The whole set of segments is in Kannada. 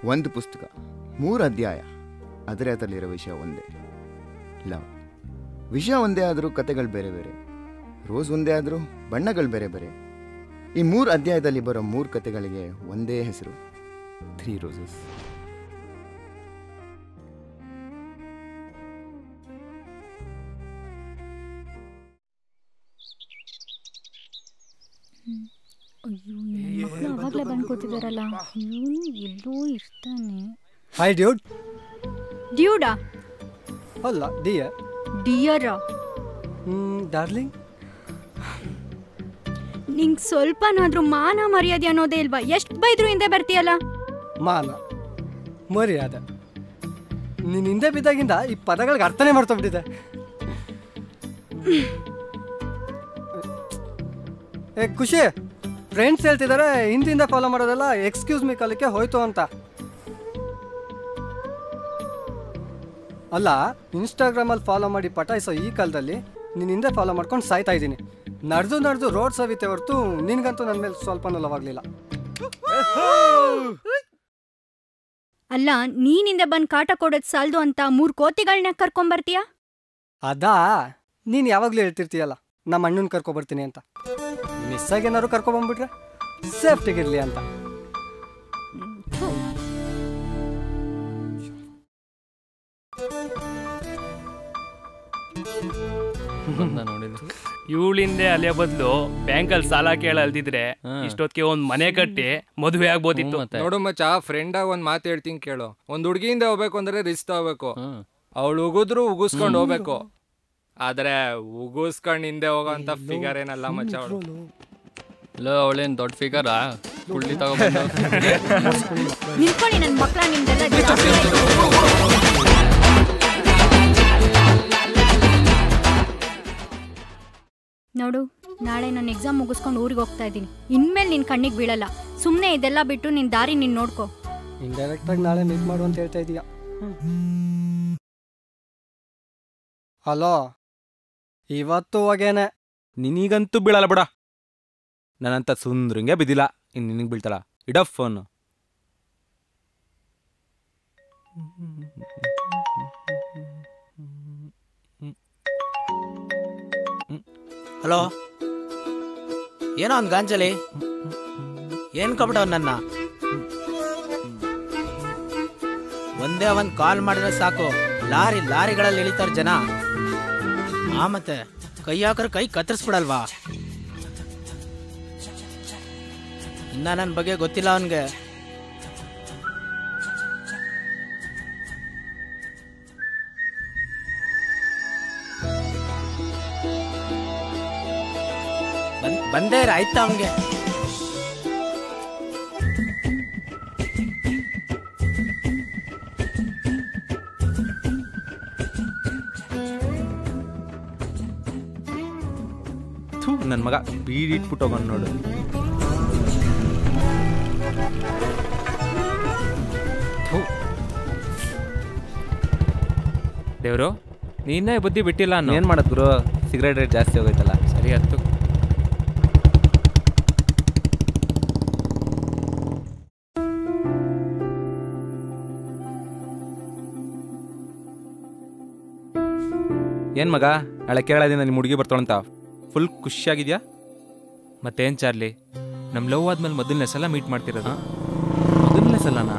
ಒಂದು ಪುಸ್ತಕ ಮೂರು ಅಧ್ಯಾಯ ಅದರ ಅದರಲ್ಲಿರೋ ವಿಷಯ ಒಂದೇ ಲವ್ ವಿಷಯ ಒಂದೇ ಆದರೂ ಕತೆಗಳು ಬೇರೆ ಬೇರೆ ರೋಸ್ ಒಂದೇ ಆದರೂ ಬಣ್ಣಗಳು ಬೇರೆ ಬೇರೆ ಈ ಮೂರು ಅಧ್ಯಾಯದಲ್ಲಿ ಬರೋ ಮೂರು ಕತೆಗಳಿಗೆ ಒಂದೇ ಹೆಸರು ತ್ರೀ ರೋಸಸ್ ಅಯ್ಯೋ ಮಕ್ಕಳು ಅವಾಗಲೇ ಬಂದು ಕೂತಿದಾರಲ್ಲ ಇವನು ಎಲ್ಲೋ ಇರ್ತಾನೆ ಹಾಯ್ ಡ್ಯೂಡ್ ಡ್ಯೂಡಾ ಅಲ್ಲ ಡಿಯ ಡಿಯರ ಡಾರ್ಲಿಂಗ್ ನಿಂಗೆ ಸ್ವಲ್ಪನಾದ್ರೂ ಮಾನ ಮರ್ಯಾದೆ ಅನ್ನೋದೇ ಇಲ್ವಾ ಎಷ್ಟು ಬೈದ್ರು ಹಿಂದೆ ಬರ್ತೀಯಲ್ಲ ಮಾನ ಮರ್ಯಾದೆ ನೀನು ಹಿಂದೆ ಬಿದ್ದಾಗಿಂದ ಈ ಪದಗಳಿಗೆ ಅರ್ಥನೇ ಮಾಡ್ತೋಗ್ಬಿಟ್ಟಿದೆ ಏ ಖುಷಿ ಫ್ರೆಂಡ್ಸ್ ಹೇಳ್ತಿದ್ದಾರೆ ಹಿಂದಿಂದ ಫಾಲೋ ಮಾಡೋದೆಲ್ಲ ಎಕ್ಸ್ಕ್ಯೂಸ್ ಮೀ ಕಾಲಕ್ಕೆ ಹೋಯ್ತು ಅಂತ ಅಲ್ಲ ಇನ್ಸ್ಟಾಗ್ರಾಮಲ್ಲಿ ಫಾಲೋ ಮಾಡಿ ಪಟಾಯಿಸೋ ಈ ಕಾಲದಲ್ಲಿ ನೀನು ಹಿಂದೆ ಫಾಲೋ ಮಾಡ್ಕೊಂಡು ಸಾಯ್ತಾ ಇದ್ದೀನಿ ನಡೆದು ನಡೆದು ರೋಡ್ ಸವಿತೆ ಹೊರತು ನಿನಗಂತೂ ನನ್ನ ಮೇಲೆ ಸ್ವಲ್ಪ ನೋವಾಗಲಿಲ್ಲ ಅಲ್ಲ ನೀನಿಂದ ಬಂದು ಕಾಟ ಕೊಡೋದು ಸಾಲ್ದು ಅಂತ ಮೂರು ಕೋತಿಗಳನ್ನ ಕರ್ಕೊಂಬರ್ತೀಯ ಅದಾ ನೀನು ಯಾವಾಗಲೂ ಹೇಳ್ತಿರ್ತೀಯಲ್ಲ ನಮ್ಮ ಅಣ್ಣನ ಕರ್ಕೊಬರ್ತೀನಿ ಅಂತ ಮಿಸ್ ಆಗಿ ಏನಾದ್ರು ಕರ್ಕೊಬಂದ್ಬಿಟ್ರೆ ಸೇಫ್ಟಿಗಿರಲಿ ಅಂತ ಇವಳಿಂದೆ ಅಲೆ ಬದಲು ಬ್ಯಾಂಕಲ್ಲಿ ಸಾಲ ಕೇಳ ಅಲ್ದಿದ್ರೆ ಇಷ್ಟೊತ್ತಿಗೆ ಒಂದ್ ಮನೆ ಕಟ್ಟಿ ಮದುವೆ ಆಗ್ಬೋದಿತ್ತು ನೋಡು ಮಚ್ಚ ಫ್ರೆಂಡ್ ಆಗಿ ಒಂದ್ ಮಾತು ಹೇಳ್ತೀನಿ ಕೇಳು ಒಂದ್ ಹುಡುಗಿಯಿಂದ ಹೋಗ್ಬೇಕು ಅಂದ್ರೆ ರಿಸ್ಕ್ ತಗೋಬೇಕು ಅವಳು ಉಗಿದ್ರು ಉಗಿಸ್ಕೊಂಡು ಹೋಗ್ಬೇಕು ಆದ್ರೆ ಉಗಿಸ್ಕೊಂಡ್ ಹಿಂದೆ ಹೋಗೋಂತ ಫಿಗರ್ ಏನಲ್ಲ ಮಚ್ಚ ಅವಳು ಇಲ್ಲ ಅವಳೇನ್ ದೊಡ್ಡ ಫಿಗರಾ ಕುಳ್ಳಿ ತಗೊಬಂದು ನಿಂತ್ಕೊಳ್ಳಿ ನನ್ನ ಮಕ್ಕಳ ನಿಮ್ದೆಲ್ಲ ಜಾಸ್ತಿ ಆಯ್ತು. ನೋಡು ನಾಳೆ ನಾನು ಎಕ್ಸಾಮ್ ಮುಗಿಸ್ಕೊಂಡು ಊರಿಗೆ ಹೋಗ್ತಾ ಇದ್ದೀನಿ ಇನ್ಮೇಲೆ ನಿನ್ ಕಣ್ಣಿಗೆ ಬೀಳಲ್ಲ ಸುಮ್ಮನೆ ಇದೆಲ್ಲ ಬಿಟ್ಟು ನಿನ್ ದಾರಿ ನೀನ್ ನೋಡ್ಕೋ ಇಂಡೈರೆಕ್ಟ್ ಆಗಿ ನಾಳೆ ಮೀಟ್ ಮಾಡು ಅಂತ ಹೇಳ್ತಾ ಇದೀಯ ಹಲೋ ಇವತ್ತು ಹೋಗೇನೆ ನಿನಗಂತೂ ಬೀಳಲ್ಲ ಬಿಡ ನನ್ನಂತ ಸುಂದ್ರಂಗೆ ಬಿದ್ದಿಲ್ಲ ಇನ್ನು ನಿನಗೆ ಬೀಳ್ತಾಳ ಇಡ ಫೋನು ಹಲೋ ಏನೋ ಒಂದು ಗಾಂಜಲಿ ಏನ್ ಕಬಿಡವ್ ನನ್ನ ಒಂದೇ ಒಂದ್ ಕಾಲ್ ಮಾಡಿದ್ರೆ ಸಾಕು ಲಾರಿ ಲಾರಿಗಳಲ್ಲಿ ಇಳಿತಾರ ಜನ ಆ ಮತ್ತೆ ಕೈ ಹಾಕ್ರೆ ಕೈ ಕತ್ತರಿಸ್ಬಿಡಲ್ವಾ ಇನ್ನ ನನ್ನ ಬಗ್ಗೆ ಗೊತ್ತಿಲ್ಲ ಅವನ್ಗೆ ಬಂದ್ ಬಂದೇ ಇರು, ಆಯ್ತಾ ಅವನ್ಗೆ ನನ್ನ ಮಗ ಬೀಡಿ ಇಟ್ಬಿಟ್ಟು ಹೋಗೋಣ ನೋಡು ದೇವ್ರು ನೀನೇ ಬುದ್ಧಿ ಬಿಟ್ಟಿಲ್ಲ ಅನ್ನೋ ಏನು ಮಾಡೋದು ಗುರು ಸಿಗರೇಟ್ ರೇಟ್ ಜಾಸ್ತಿ ಹೋಗೈತಲ್ಲ ಸರಿ ಹತ್ತು ಏನು ಮಗ ನಾಳೆ ಕೇಳೋದಿಂದ ನಿಮ್ಮ ಹುಡುಗಿ ಬರ್ತಾಳಂತ ಫುಲ್ ಖುಷಿಯಾಗಿದ್ಯಾ ಮತ್ತೇನ್ ಚಾರ್ಲಿ ನಮ್ ಲವ್ ಆದ್ಮೇಲೆ ಮೊದಲನೇ ಸಲ ಮೀಟ್ ಮಾಡ್ತಿರೋದು ಮೊದಲನೇ ಸಲನಾ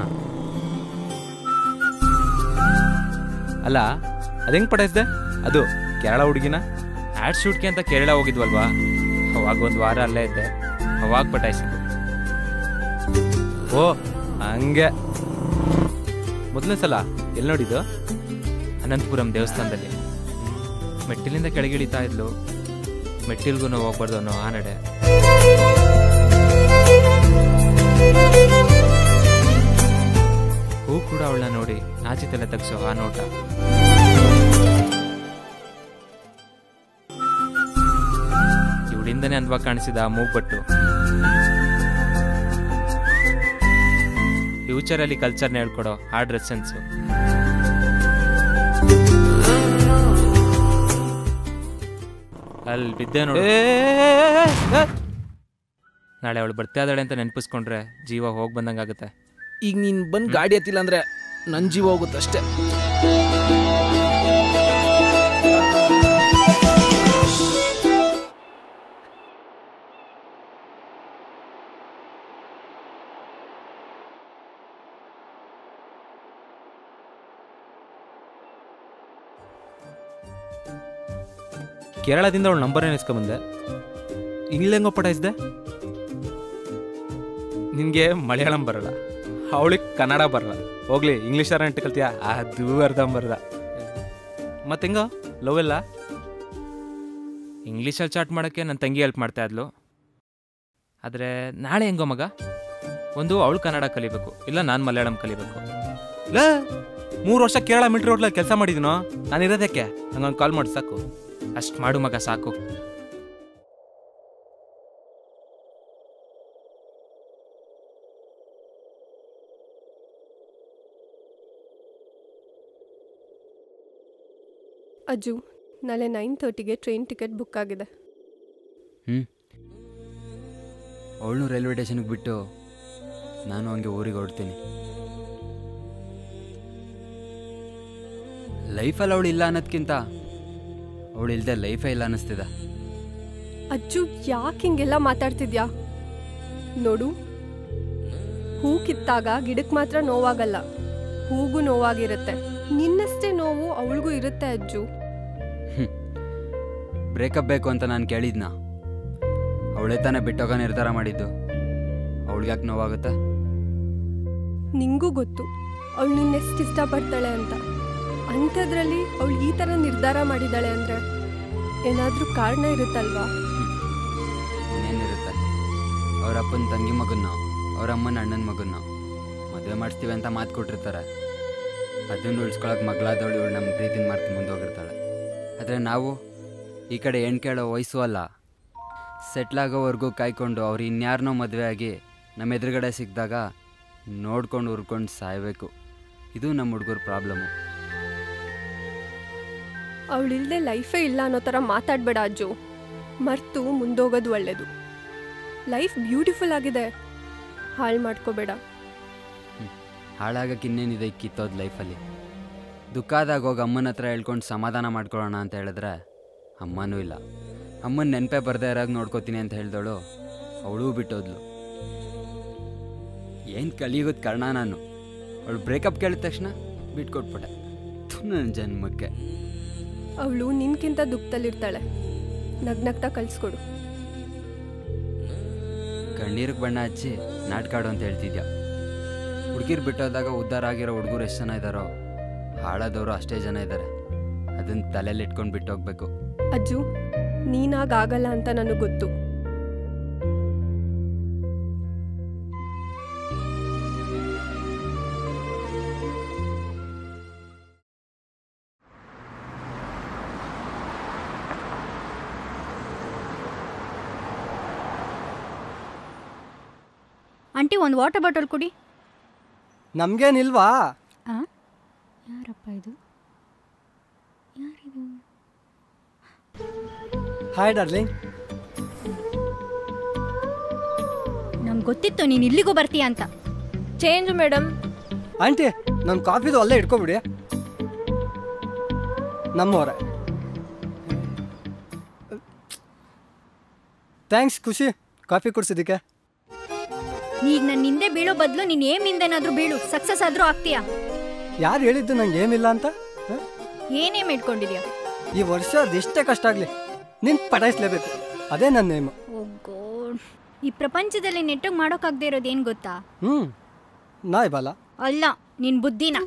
ಅಲ್ಲ ಅದೆಂಗ್ ಪಟಾಯಿಸ್ದೆ ಅದು ಕೇರಳ ಹುಡುಗಿನ ಆಡ್ ಶೂಟ್ಗೆ ಅಂತ ಕೇರಳ ಹೋಗಿದ್ವಲ್ವಾ ಅವಾಗ ಒಂದು ವಾರ ಅಲ್ಲೇ ಇದ್ದೆ ಅವಾಗ ಪಟಾಯಿಸಿದ್ದು ಓ ಹಂಗೆ ಮೊದಲನೇ ಸಲ ಎಲ್ಲಿ ನೋಡಿದ್ದು ಅನಂತಪುರಂ ದೇವಸ್ಥಾನದಲ್ಲಿ ಮೆಟ್ಟಿಲಿಂದ ಕೆಳಗಿಳಿತಾ ಇದ್ಲು ಮೆಟ್ಟಿಲ್ಗೂ ಹೋಗ್ಬಾರ್ದು ಅನ್ನೋ ಆ ನಡೆ ಹೂ ಕೂಡ ಅವಳನ್ನ ನೋಡಿ ನಾಚಿ ತಲೆ ತಗ್ಸೋ ಆ ನೋಟ ಇವಳಿಂದನೇ ಅಂದವಾಗಿ ಕಾಣಿಸಿದ ಆ ಮೂಗ್ಬಟ್ಟು ಫ್ಯೂಚರಲ್ಲಿ ಕಲ್ಚರ್ನ ಹೇಳ್ಕೊಡೋ ಆ ಡ್ರೆಸ್ ಸೆನ್ಸು ಅಲ್ಲಿ ಬಿದ್ದೆ ನೋಡು ನಾಳೆ ಅವಳು ಬರ್ತಾ ಇದ್ದಾಳೆ ಅಂತ ನೆನಪಿಸ್ಕೊಂಡ್ರೆ ಜೀವ ಹೋಗಿ ಬಂದಂಗಾಗುತ್ತೆ ಈಗ ನೀನು ಬಂದು ಗಾಡಿ ಹತ್ತಿಲ್ಲ ಅಂದ್ರೆ ನನ್ನ ಜೀವ ಹೋಗುತ್ತಷ್ಟೇ ಕೇರಳದಿಂದ ಅವಳ ನಂಬರ್ ಏನು ಇಸ್ಕೊಂಬಂದೆ ಹೆಂಗೋ ಪಟಾಯಿಸ್ದೆ ನಿನಗೆ ಮಲಯಾಳಂ ಬರಲ್ಲ ಅವಳಿಗೆ ಕನ್ನಡ ಬರಲ್ಲ ಹೋಗ್ಲಿ ಇಂಗ್ಲೀಷ್ ಅರಂಟ್ ಕಲ್ತೀಯಾ ಅದು ಅರ್ಧಂಬರ್ಧ ಮತ್ತೆ ಹೆಂಗೋ ಲವ್ ಎಲ್ಲ ಇಂಗ್ಲೀಷಲ್ಲಿ ಚಾಟ್ ಮಾಡೋಕ್ಕೆ ನನ್ನ ತಂಗಿ ಹೆಲ್ಪ್ ಮಾಡ್ತಾ ಇದ್ಲು ಆದರೆ ನಾಳೆ ಹೆಂಗೋ ಮಗ ಒಂದು ಅವಳು ಕನ್ನಡ ಕಲಿಬೇಕು ಇಲ್ಲ ನಾನು ಮಲಯಾಳಂ ಕಲಿಬೇಕು ಲೇ ಮೂರು ವರ್ಷ ಕೇರಳ ಮಿಲ್ಟ್ರಿ ಹೋಟ್ಲಲ್ಲಿ ಕೆಲಸ ಮಾಡಿದ್ದೀನೋ ನಾನು ಇರೋದಕ್ಕೆ ನಂಗೊಂದು ಕಾಲ್ ಮಾಡಿ ಸಾಕು ಅಷ್ಟು ಮಾಡು ಮಗ ಸಾಕು ಅಜ್ಜು ನಾಳೆ ನೈನ್ ತರ್ಟಿಗೆ ಟ್ರೈನ್ ಟಿಕೆಟ್ ಬುಕ್ ಆಗಿದೆ ಹ್ಞೂ ಅವಳನ್ನು ರೈಲ್ವೆ ಸ್ಟೇಷನ್ಗೆ ಬಿಟ್ಟು ನಾನು ಹಂಗೆ ಊರಿಗೆ ಹೊರಡ್ತೀನಿ ಲೈಫಲ್ಲಿ ಅವಳು ಇಲ್ಲ ಅನ್ನೋದ್ಕಿಂತ ಅವಳು ಇಲ್ಲದೆ ಲೈಫೇ ಇಲ್ಲ ಅನ್ನಿಸ್ತಿದೆ ಅಜ್ಜು ಯಾಕೆ ಹಿಂಗೆಲ್ಲ ಮಾತಾಡ್ತಿದ್ಯಾ ನೋಡು ಹೂ ಕಿತ್ತಾಗ ಗಿಡಕ್ಕೆ ಮಾತ್ರ ನೋವಾಗಲ್ಲ ಹೂಗೂ ನೋವಾಗಿರುತ್ತೆ ನಿನ್ನಷ್ಟೇ ನೋವು ಅವಳಿಗೂ ಇರುತ್ತೆ ಅಜ್ಜು ಬ್ರೇಕಪ್ ಬೇಕು ಅಂತ ನಾನು ಕೇಳಿದ್ನ ಅವಳೇ ತಾನೇ ಬಿಟ್ಟೋಗ ನಿರ್ಧಾರ ಮಾಡಿದ್ದು ಅವಳಿಗೆ ಯಾಕೆ ನೋವಾಗುತ್ತೆ ನಿಂಗೂ ಗೊತ್ತು ಅವಳು ನಿನ್ನೆಷ್ಟು ಇಷ್ಟಪಡ್ತಾಳೆ ಅಂತ ಅಂಥದ್ರಲ್ಲಿ ಅವಳು ಈ ಥರ ನಿರ್ಧಾರ ಮಾಡಿದ್ದಾಳೆ ಅಂದರೆ ಏನಾದರೂ ಕಾರಣ ಇರುತ್ತಲ್ವಾ ಇನ್ನೇನಿರುತ್ತೆ ಅವ್ರ ಅಪ್ಪನ ತಂಗಿ ಮಗನ್ನ ಅವ್ರ ಅಮ್ಮನ ಅಣ್ಣನ ಮಗನ್ನ ಮದುವೆ ಮಾಡಿಸ್ತೀವಿ ಅಂತ ಮಾತು ಕೊಟ್ಟಿರ್ತಾರೆ ಅದನ್ನು ಉಳಿಸ್ಕೊಳಕ್ಕೆ ಮಗಳಾದವಳು ಇವಳು ನಮ್ಮ ಪ್ರೀತಿನ ಮಾರ್ತು ಮುಂದೋಗಿರ್ತಾಳೆ ಆದರೆ ನಾವು ಈ ಕಡೆ ಹೆಣ್ಣು ಕೇಳೋ ವಯಸ್ಸು ಅಲ್ಲ ಸೆಟ್ಲಾಗೋವರೆಗೂ ಕಾಯ್ಕೊಂಡು ಅವ್ರು ಇನ್ಯಾರನ್ನೋ ಮದುವೆ ಆಗಿ ನಮ್ಮ ಎದುರುಗಡೆ ಸಿಕ್ಕಿದಾಗ ನೋಡ್ಕೊಂಡು ಉರ್ಕೊಂಡು ಸಾಯಬೇಕು ಇದು ನಮ್ಮ ಹುಡುಗರ ಪ್ರಾಬ್ಲಮ್ಮು ಅವಳಿಲ್ದೆ ಲೈಫೇ ಇಲ್ಲ ಅನ್ನೋ ಥರ ಮಾತಾಡಬೇಡ ಅಜ್ಜು ಮರ್ತು ಮುಂದೋಗೋದು ಒಳ್ಳೆಯದು ಲೈಫ್ ಬ್ಯೂಟಿಫುಲ್ ಆಗಿದೆ ಹಾಳು ಮಾಡ್ಕೋಬೇಡ ಹಾಳಾಗಕ್ಕೆ ಇನ್ನೇನಿದೆ ಈ ಕಿತ್ತೋದು ಲೈಫಲ್ಲಿ ದುಃಖ ಆದಾಗ ಹೋಗಿ ಅಮ್ಮನ ಹತ್ರ ಹೇಳ್ಕೊಂಡು ಸಮಾಧಾನ ಮಾಡ್ಕೊಳ್ಳೋಣ ಅಂತ ಹೇಳಿದ್ರೆ ಅಮ್ಮನೂ ಇಲ್ಲ ಅಮ್ಮನ ನೆನಪೇ ಬರ್ದೇ ಇರೋದು ನೋಡ್ಕೋತೀನಿ ಅಂತ ಹೇಳ್ದವಳು ಅವಳೂ ಬಿಟ್ಟೋದ್ಲು ಏನು ಕಲಿಯೋದು ಕಾರಣ ನಾನು ಅವಳು ಬ್ರೇಕಪ್ ಕೇಳಿದ ತಕ್ಷಣ ಬಿಟ್ಕೊಟ್ಬಿಟ್ಟೆ ಥು, ನನ್ನ ಜನ್ಮಕ್ಕೆ ಅವಳು ನಿನ್ಕಿಂತ ದುಃಖದಲ್ಲಿರ್ತಾಳೆ ನಗ್ನಗ್ತಾ ಕಳಿಸ್ಕೊಡು ಕಣ್ಣೀರಿಗೆ ಬಣ್ಣ ಹಚ್ಚಿ ನಾಟ್ಕಾಡು ಅಂತ ಹೇಳ್ತಿದ್ಯಾ ಹುಡುಗಿರು ಬಿಟ್ಟೋದಾಗ ಉದ್ಧಾರ ಆಗಿರೋ ಹುಡುಗರು ಎಷ್ಟು ಜನ ಇದ್ದಾರೋ ಹಾಳಾದವರು ಅಷ್ಟೇ ಜನ ಇದ್ದಾರೆ ಅದನ್ನ ತಲೆಯಲ್ಲಿ ಇಟ್ಕೊಂಡು ಬಿಟ್ಟೋಗ್ಬೇಕು ಅಜ್ಜು ನೀನಾಗಲ್ಲ ಅಂತ ನನಗೆ ಗೊತ್ತು ಆಂಟಿ ಒಂದು ವಾಟರ್ ಬಾಟಲ್ ಕೊಡಿ ನಮ್ಗೇನಿಲ್ವಾ ಆ? ಯಾರಪ್ಪ ಇದು ಯಾರಿದು ಹಾಯ್ ಡಾರ್ಲಿಂಗ್ ನಮ್ಗೆ ಗೊತ್ತಿತ್ತು ನೀನು ಇಲ್ಲಿಗೂ ಬರ್ತೀಯ ಅಂತ ಚೇಂಜ್ ಮೇಡಮ್ ಆಂಟಿ ನನ್ನ ಕಾಫಿದು ಅಲ್ಲೇ ಇಟ್ಕೊಬಿಡಿ ನಮ್ಮವರೇ ಥ್ಯಾಂಕ್ಸ್ ಖುಷಿ ಕಾಫಿ ಕುಡ್ಸಿದ್ದಕ್ಕೆ ಈಗ ನನ್ನ ಹಿಂದೆ ಬೀಳೋ ಬದಲು ನೀನು ಏಮ್ ಹಿಂದೆನಾದ್ರೂ ಬೀಳು ಸಕ್ಸಸ್ ಆದ್ರೂ ಆಗ್ತೀಯಾ ಯಾರು ಹೇಳಿದ್ದು ನಂಗೆ ಏನಿಲ್ಲ ಅಂತ ಹ? ಏನೇಮ್ ಇಟ್ಕೊಂಡಿದ್ಯಾ ಈ ವರ್ಷ ಅದೆಷ್ಟೇ ಕಷ್ಟ ಆಗಲಿ ನಿನ್ ಪಟಾಯಿಸ್ಲೇಬೇಕು ಅದೇ ನನ್ನ ನೇಮು ಓ ಗೋಡ್ ಈ ಪ್ರಪಂಚದಲ್ಲಿ ನೆಟ್ಟಗೆ ಮಾಡೋಕ್ಕಾಗದೇ ಇರೋದು ಏನು ಗೊತ್ತಾ ಹ್ಞೂ ನಾಯ್ ಬಾಲ ಅಲ್ಲ ನಿನ್ ಬುದ್ಧಿನ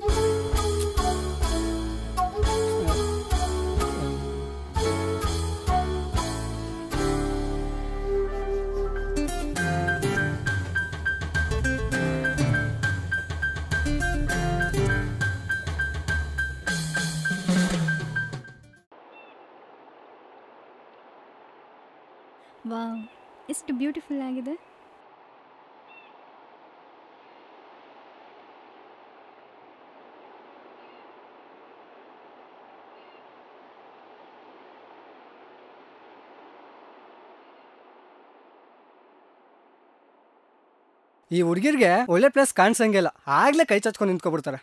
ವಾವ್ ಎಷ್ಟು ಬ್ಯೂಟಿಫುಲ್ ಆಗಿದೆ ಈ ಹುಡುಗಿರ್ಗೆ ಒಳ್ಳೆ ಪ್ಲೇಸ್ ಕಾಣಿಸಂಗಿಲ್ಲ ಆಗ್ಲೇ ಕೈ ಚಚ್ಕೊಂಡು ನಿಂತ್ಕೊಬಿಡ್ತಾರೆ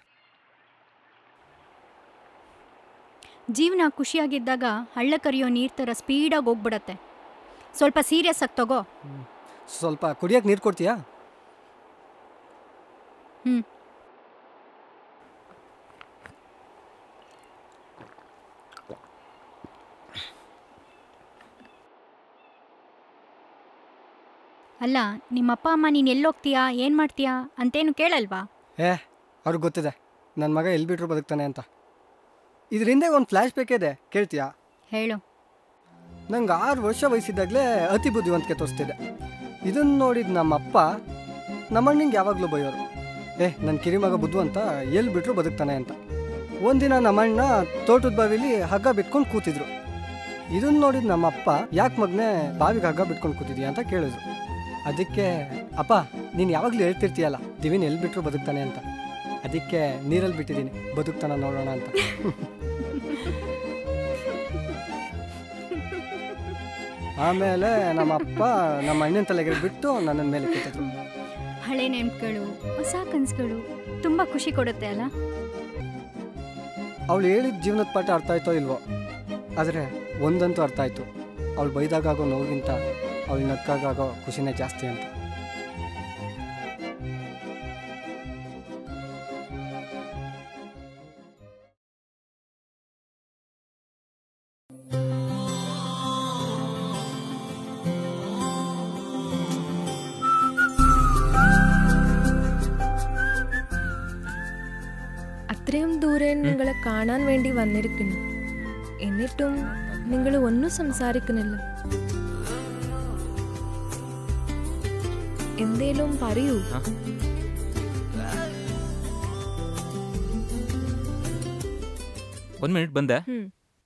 ಜೀವನ ಖುಷಿಯಾಗಿದ್ದಾಗ ಹಳ್ಳ ಕರಿಯೋ ನೀರ್ ಥರ ಸ್ಪೀಡಾಗಿ ಹೋಗ್ಬಿಡತ್ತೆ ಸ್ವಲ್ಪ ಸೀರಿಯಸ್ ಆಗಿ ತಗೋ ಸ್ವಲ್ಪ ಕುಡಿಯಕ್ಕೆ ನೀರು ಕೊಡ್ತೀಯಾ ಹ್ಮ್ ಅಲ್ಲ ನಿಮ್ಮ ಅಪ್ಪ ಅಮ್ಮ ನೀನು ಎಲ್ಲೋಗ್ತೀಯಾ ಏನು ಮಾಡ್ತೀಯಾ ಅಂತೇನು ಕೇಳಲ್ವಾ ಏ ಅವ್ರಿಗೆ ಗೊತ್ತಿದೆ ನನ್ನ ಮಗ ಎಲ್ಲಿ ಬಿಟ್ರು ಬದುಕ್ತಾನೆ ಅಂತ ಇದ್ರ ಹಿಂದೆ ಒಂದು ಫ್ಲ್ಯಾಶ್ ಬ್ಯಾಕ್ ಇದೆ ಕೇಳ್ತೀಯಾ ಹೇಳು ನಂಗೆ ಆರು ವರ್ಷ ವಯಸ್ಸಿದ್ದಾಗಲೇ ಅತಿ ಬುದ್ಧಿವಂತಿಕೆ ತೋರಿಸ್ತಿದ್ದೆ ಇದನ್ನು ನೋಡಿದ ನಮ್ಮಪ್ಪ ನಮ್ಮಣ್ಣಂಗೆ ಯಾವಾಗಲೂ ಬೈಯೋರು ಏ ನನ್ನ ಕಿರಿಮಗ ಬುದ್ಧಿವಂತ ಎಲ್ಲಿ ಬಿಟ್ರು ಬದುಕ್ತಾನೆ ಅಂತ ಒಂದಿನ ನಮ್ಮಣ್ಣ ತೋಟದ ಬಾವಿಲಿ ಹಗ್ಗ ಬಿಟ್ಕೊಂಡು ಕೂತಿದ್ರು ಇದನ್ನು ನೋಡಿದ ನಮ್ಮಪ್ಪ ಯಾಕೆ ಮಗನೇ ಬಾವಿಗೆ ಹಗ್ಗ ಬಿಟ್ಕೊಂಡು ಕೂತಿದ್ಯಾ ಅಂತ ಕೇಳಿದ್ರು ಅದಕ್ಕೆ ಅಪ್ಪ ನೀನು ಯಾವಾಗಲೂ ಹೇಳ್ತಿರ್ತೀಯಲ್ಲ ದಿವಿನ ಎಲ್ಲಿ ಬಿಟ್ರು ಬದುಕ್ತಾನೆ ಅಂತ ಅದಕ್ಕೆ ನೀರಲ್ಲಿ ಬಿಟ್ಟಿದ್ದೀನಿ ಬದುಕ್ತಾನ ನೋಡೋಣ ಅಂತ ಆಮೇಲೆ ನಮ್ಮಪ್ಪ ನಮ್ಮ ಅಣ್ಣನ ತಲೆಗೆ ಬಿಟ್ಟು ನನ್ನ ಮೇಲೆ ಕೂತಿದ್ರು ಹಳೆ ನೆನಪುಗಳು ಹೊಸ ಕನಸುಗಳು ತುಂಬ ಖುಷಿ ಕೊಡುತ್ತೆ ಅಲ್ಲ ಅವಳು ಹೇಳಿದ ಜೀವನದ ಪಾಠ ಅರ್ಥ ಆಯ್ತೋ ಇಲ್ವೋ ಆದರೆ ಒಂದಂತೂ ಅರ್ಥ ಆಯ್ತು ಅವಳು ಬೈದಾಗೋ ನೋವಿಗಿಂತ ಅವಳು ನಕ್ಕಾಗೋ ಖುಷಿನೇ ಜಾಸ್ತಿ ಅಂತ അത്രയും ദൂരെ നിങ്ങളെ കാണാൻ വേണ്ടി വന്നിരിക്കുന്നു എന്നിട്ടും നിങ്ങൾ ഒന്നും സംസാരിക്കുന്നില്ല എന്തേലും പറയൂ ಒಂದು ಮಿನಿಟ್ ಬಂದೆ ಹ್ಮ್.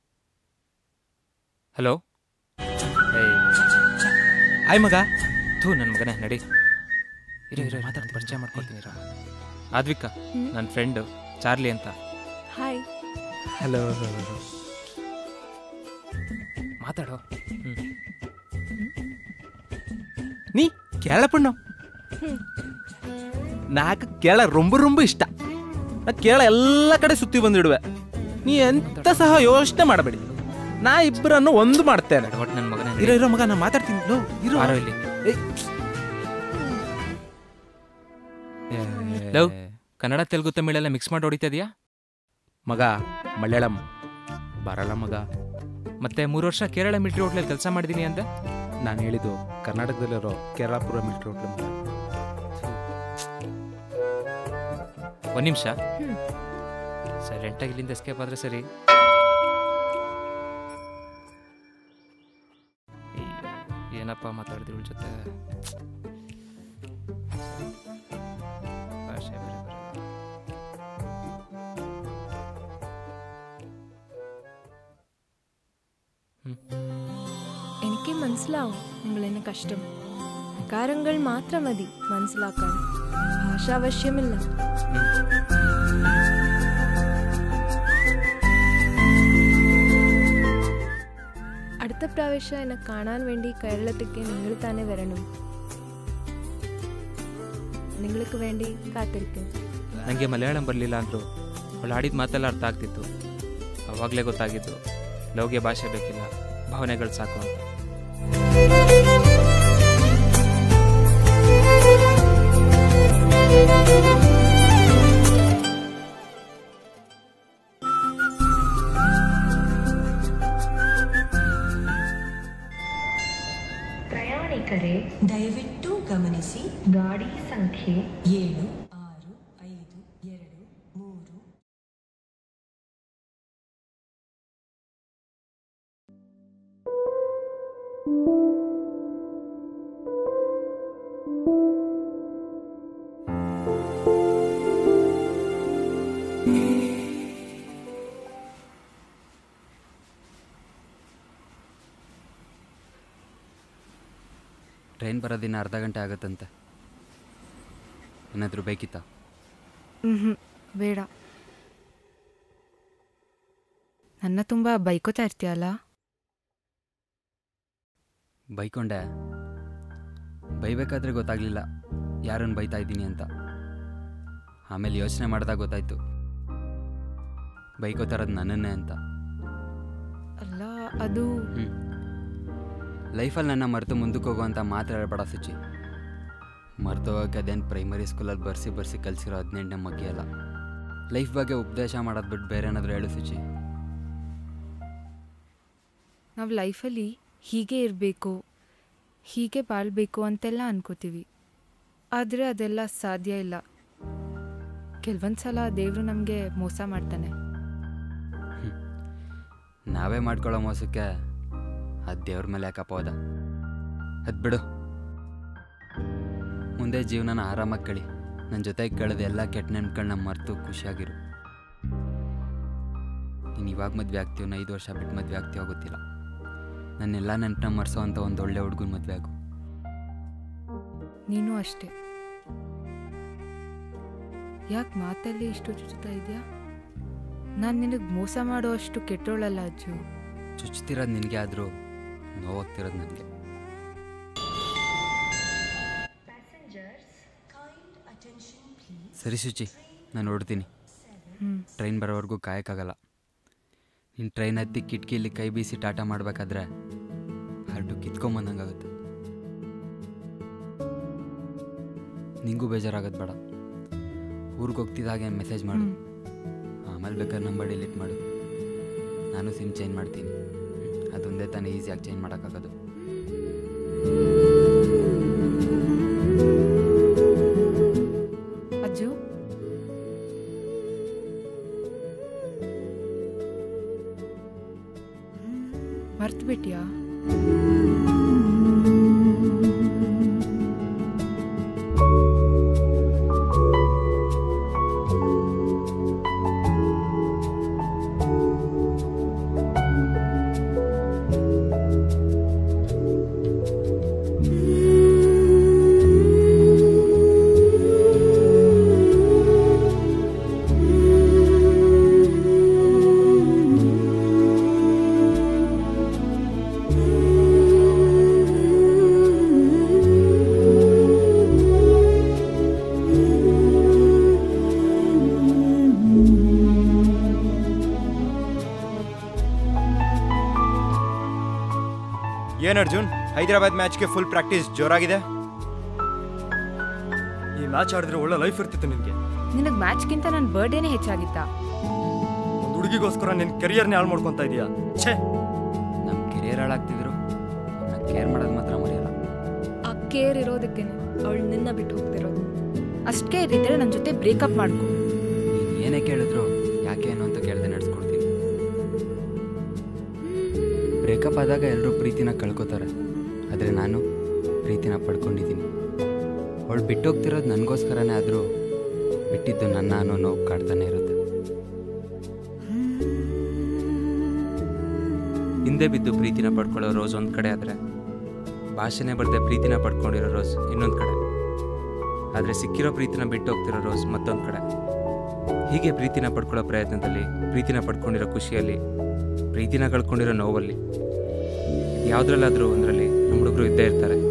ಹಲೋ ಏಯ್ ಆಯ್ ಮಗ ಥೂ ನನ್ನ ಮಗನೇ ನಡಿ ಇರೋ ಇರೋ ಮಾತಾಡ್ತೀನಿ ಪರಿಚಯ ಮಾಡ್ಕೊಡ್ತೀನಿ ಇರೋ ಆದ್ವಿಕಾ ಹ್ಮ್. ನನ್ನ ಫ್ರೆಂಡು ಚಾರ್ಲಿ ಅಂತ ಹಾಯ್ ಹಲೋ ಮಾತಾಡೋ ಹ್ಮ್. நீ கேரள பொண்ணு ನಾಲ್ಕು ಕೇರಳ ರೊಂಬ ರೊಂಬ ಇಷ್ಟ ನಾ ಕೇರಳ ಎಲ್ಲ ಕಡೆ ಸುತ್ತಿ ಬಂದಿಡುವೆ ನೀ ಎಂತ ಸಹ ಯೋಚನೆ ಮಾಡಬೇಡಿ ನಾ ಇಬ್ಬರನ್ನು ಒಂದು ಮಾಡ್ತೇನೆ ಒಟ್ಟು ನನ್ನ ಮಗನೇ ಇರೋ ಇರೋ ಮಗ ನಾ ಮಾತಾಡ್ತೀನಿ ಲೋ, ಇರೋ ಬಾರೋ ಇಲ್ಲಿ ಏಯ್, ಲವ್ ಕನ್ನಡ ತೆಲುಗು ತಮಿಳೆಲ್ಲ ಮಿಕ್ಸ್ ಮಾಡಿ ಹೊಡಿತಾ ಇದೆಯಾ ಮಗ ಮಲಯಾಳಂ ಬರಲ್ಲ ಮಗ ಮತ್ತೆ ಮೂರು ವರ್ಷ ಕೇರಳ ಮಿಲಿಟರಿ ಹೋಟ್ಲಲ್ಲಿ ಕೆಲಸ ಮಾಡಿದ್ದೀನಿ ಅಂತ ನಾನು ಹೇಳಿದ್ದು ಕರ್ನಾಟಕದಲ್ಲಿರೋ ಕೇರಳಪುರ ಮಿಲ್ಟ್ರಿ ಹೋಟ್ಲು ಮಗ ಒಂದು ನಿಮಿಷ ಹ್ಮ್. ಸೈಲೆಂಟಾಗಿ ಇಲ್ಲಿಂದ ಎಸ್ಕೇಪ್ ಆದ್ರೆ ಸರಿ ಅಯ್ಯೋ, ಏನಪ್ಪ ಮಾತಾಡಿದ್ರಿ ಇವಳ ಜೊತೆ ಭಾಷೆ ಬೇರೆ ಬರಲ್ಲ. എനിക്ക് മനസ്സിലാവും നിങ്ങൾ എന്നെ കഷ്ടം കാര്യങ്ങൾ മാത്രം മതി മനസ്സിലാക്കാൻ ഭാഷ ആവശ്യമില്ല അടുത്ത പ്രാവശ്യം എന്നെ കാണാൻ വേണ്ടി കേരളത്തിലേക്ക് നിങ്ങൾ തന്നെ വരണം നിങ്ങൾക്ക് വേണ്ടി കാത്തിരിക്കും ನನಗೆ ಮಲಯಾಳಂ ಬರಲಿಲ್ಲ ಅಂದರು ಅವಳು ಆಡಿದ ಮಾತೆಲ್ಲ ಅರ್ಥ ಆಗ್ತಿತ್ತು ಅವಾಗಲೇ ಗೊತ್ತಾಗಿದ್ದು ಲವ್ಗೆ ಭಾಷೆ ಬೇಕಿಲ್ಲ ಭಾವನೆಗಳು ಸಾಕು ಅಂತ ಪ್ರಯಾಣಿಕರೇ ದಯವಿಟ್ಟು ಗಮನಿಸಿ ಗಾಡಿ ಸಂಖ್ಯೆ ಏಳು ಆರು ಐದು ಎರಡು ಮೂರು ಟ್ರೈನ್ ಬರೋದಿನ ಅರ್ಧ ಗಂಟೆ ಆಗುತ್ತಂತೆ ಏನಾದರೂ ಬೇಕಿತ್ತಾ ಹ್ಞೂ ಬೇಡ ನನ್ನ ತುಂಬ ಬೈಕೋತಾ ಇರ್ತೀಯಲ್ಲ ಬೈಕೊಂಡೆ ಬೈಬೇಕಾದ್ರೆ ಗೊತ್ತಾಗ್ಲಿಲ್ಲ ಯಾರನ್ನು ಬೈತಾ ಇದ್ದೀನಿ ಅಂತ ಆಮೇಲೆ ಯೋಚನೆ ಮಾಡಿದಾಗ ಗೊತ್ತಾಯ್ತು ಬೈಕೋತಾರದು ನನ್ನನ್ನೇ ಅಂತ ಅಲ್ಲ ಅದು ಹ್ಞೂ ಲೈಫಲ್ಲಿ ನನ್ನ ಮರೆತು ಮುಂದಕ್ಕೆ ಹೋಗುವಂಥ ಮಾತು ಹೇಳ್ಬೇಡ ಸುಚಿ ಮರೆತು ಹೋಗೋಕೆ ಅದೇನು ಪ್ರೈಮರಿ ಸ್ಕೂಲಲ್ಲಿ ಬರ್ಸಿ ಬರ್ಸಿ ಕಲಿಸಿರೋ ಹದಿನೆಂಟನೇ ಮಗ್ಗಿ ಅಲ್ಲ ಲೈಫ್ ಬಗ್ಗೆ ಉಪದೇಶ ಮಾಡೋದು ಬಿಟ್ಟು ಬೇರೆ ಏನಾದರೂ ಹೇಳು ಸುಚಿ ನಾವು ಲೈಫಲ್ಲಿ ಹೀಗೆ ಇರಬೇಕು ಹೀಗೆ ಬಾಳ್ಬೇಕು ಅಂತೆಲ್ಲ ಅನ್ಕೋತೀವಿ ಆದರೆ ಅದೆಲ್ಲ ಸಾಧ್ಯ ಇಲ್ಲ ಕೆಲವೊಂದು ಸಲ ದೇವರು ನಮಗೆ ಮೋಸ ಮಾಡ್ತಾನೆ ನಾವೇ ಮಾಡ್ಕೊಳ್ಳೋ ಮೋಸಕ್ಕೆ ಅದು ದೇವ್ರ ಮೇಲೆ ಯಾಕಪ್ಪ ಹೋದ ಅದು ಬಿಡು ಮುಂದೆ ಜೀವನನ ಆರಾಮಾಗಿ ಕಳಿ ನನ್ನ ಜೊತೆಗೆ ಕಳೆದ ಎಲ್ಲ ಕೆಟ್ಟ ನೆನ್ಪುಗಳನ್ನ ಮರೆತು ಖುಷಿಯಾಗಿರು ನೀನು ಇವಾಗ ಮದುವೆ ಆಗ್ತೀವಿ ಐದು ವರ್ಷ ಬಿಟ್ಟು ಮದುವೆ ಆಗ್ತೀವೋ ಗೊತ್ತಿಲ್ಲ ನನ್ನೆಲ್ಲ ನೆನಪನ್ನ ಮರೆಸೋ ಅಂತ ಒಂದು ಒಳ್ಳೆ ಹುಡುಗನ ಮದುವೆ ಆಗು ನೀನು ಅಷ್ಟೇ ಯಾಕೆ ಮಾತಲ್ಲಿ ಇಷ್ಟು ಚುಚ್ಚುತ್ತಾ ಇದೆಯಾ ನಾನು ನಿನಗೆ ಮೋಸ ಮಾಡೋ ಅಷ್ಟು ಕೆಟ್ಟೋಳಲ್ಲ ಅಜ್ಜು ಚುಚ್ತಿರೋದು ನಿನಗೆ ಆದರೂ ನೋವಾಗ್ತಿರೋದು ನನಗೆ ಸರಿ ಶುಚಿ ನಾನು ಹೊಡ್ತೀನಿ ಹ್ಮ್. ಟ್ರೈನ್ ಬರೋವರೆಗೂ ಕಾಯಕ್ಕಾಗಲ್ಲ ನೀನು ಟ್ರೈನ್ ಹತ್ತಿ ಕಿಟಕಿಲಿ ಕೈ ಬೀಸಿ ಟಾಟಾ ಮಾಡಬೇಕಾದ್ರೆ ಹರಡು ಕಿತ್ಕೊಂಬಂದಂಗಾಗುತ್ತೆ ನಿಂಗೂ ಬೇಜಾರಾಗೋದು ಬೇಡ ಊರಿಗೆ ಹೋಗ್ತಿದ್ದಾಗೆ ಮೆಸೇಜ್ ಮಾಡು ಆಮೇಲೆ ಬೇಕಾದ್ರೆ ನಂಬರ್ ಡಿಲೀಟ್ ಮಾಡು ನಾನು ಸಿಮ್ ಚೇಂಜ್ ಮಾಡ್ತೀನಿ ಅದೊಂದೇ ತಾನೇ ಈಸಿಯಾಗಿ ಚೇಂಜ್ ಮಾಡೋಕ್ಕಾಗೋದು ಅಜ್ಜು ಮರ್ತು ಬಿಟ್ಯಾ ಏನ್ ಅರ್ಜುನ್ ಹೈದರಾಬಾದ್ ಮ್ಯಾಚ್ಗೆ ಫುಲ್ ಪ್ರಾಕ್ಟೀಸ್ ಜೋರಾಗಿದೆ ಈ ಮ್ಯಾಚ್ ಆಡಿದ್ರೆ ಒಳ್ಳೆ ಲೈಫ್ ಇರ್ತಿತ್ತು ನಿನಗೆ ನಿನಗೆ ಮ್ಯಾಚ್ಗಿಂತ ನನ್ನ ಬರ್ಡೇನೇ ಹೆಚ್ಚಾಗಿತ್ತಾ ಒಂದು ಹುಡುಗಿಗೋಸ್ಕರ ನಿನ್ನ ಕೆರಿಯರ್ನೇ ಹಾಳು ಮಾಡ್ಕೊತಾ ಇದೀಯಾ ಛೇ ನಮ್ಮ ಕೆರಿಯರ್ ಹಾಳಾಗ್ತಿದ್ರು ಅವ್ರನ್ನ ಕೇರ್ ಮಾಡೋದು ಮಾತ್ರ ಮರೆಯಲ್ಲ ಆ ಕೇರ್ ಇರೋದಕ್ಕೇನೆ ಅವಳು ನಿನ್ನ ಬಿಟ್ಟು ಹೋಗ್ತಿರೋದು ಅಷ್ಟೇ ಇದ್ದಿದ್ರೆ ನನ್ನ ಜೊತೆ ಬ್ರೇಕಪ್ ಮಾಡ್ಕೊ ನೀನು ಏನೇ ಕೇಳಿದ್ರು ಯಾಕೆ ಏನು ಅಂತ ಕೇಳದೆ ನಡೆಸ್ಕೊಡ್ತೀನಿ ಬ್ರೇಕಪ್ ಆದಾಗ ಎಲ್ಲರೂ ಪ್ರೀತಿನ ಕಳ್ಕೊತಾರೆ ಆದರೆ ನಾನು ಪ್ರೀತಿನ ಪಡ್ಕೊಂಡಿದ್ದೀನಿ ಅವಳು ಬಿಟ್ಟೋಗ್ತಿರೋದು ನನಗೋಸ್ಕರನೇ ಆದರೂ ಬಿಟ್ಟಿದ್ದು ನನ್ನ ಅನ್ನೋ ನೋವು ಕಾಡ್ತಾನೆ ಇರುತ್ತೆ ಹಿಂದೆ ಬಿದ್ದು ಪ್ರೀತಿನ ಪಡ್ಕೊಳ್ಳೋ ರೋಸ್ ಒಂದು ಕಡೆ ಆದರೆ ಭಾಷೆನೇ ಬರದೆ ಪ್ರೀತಿನ ಪಡ್ಕೊಂಡಿರೋ ರೋಸ್ ಇನ್ನೊಂದು ಕಡೆ ಆದರೆ ಸಿಕ್ಕಿರೋ ಪ್ರೀತಿನ ಬಿಟ್ಟು ಹೋಗ್ತಿರೋ ರೋಸ್ ಮತ್ತೊಂದು ಕಡೆ ಹೀಗೆ ಪ್ರೀತಿನ ಪಡ್ಕೊಳ್ಳೋ ಪ್ರಯತ್ನದಲ್ಲಿ ಪ್ರೀತಿನ ಪಡ್ಕೊಂಡಿರೋ ಖುಷಿಯಲ್ಲಿ ಪ್ರೀತಿನ ಕಳ್ಕೊಂಡಿರೋ ನೋವಲ್ಲಿ ಯಾವುದ್ರಲ್ಲಾದರೂ ಒಂದರಲ್ಲಿ ನಮ್ಮ ಹುಡುಗರು ಇದ್ದೇ ಇರ್ತಾರೆ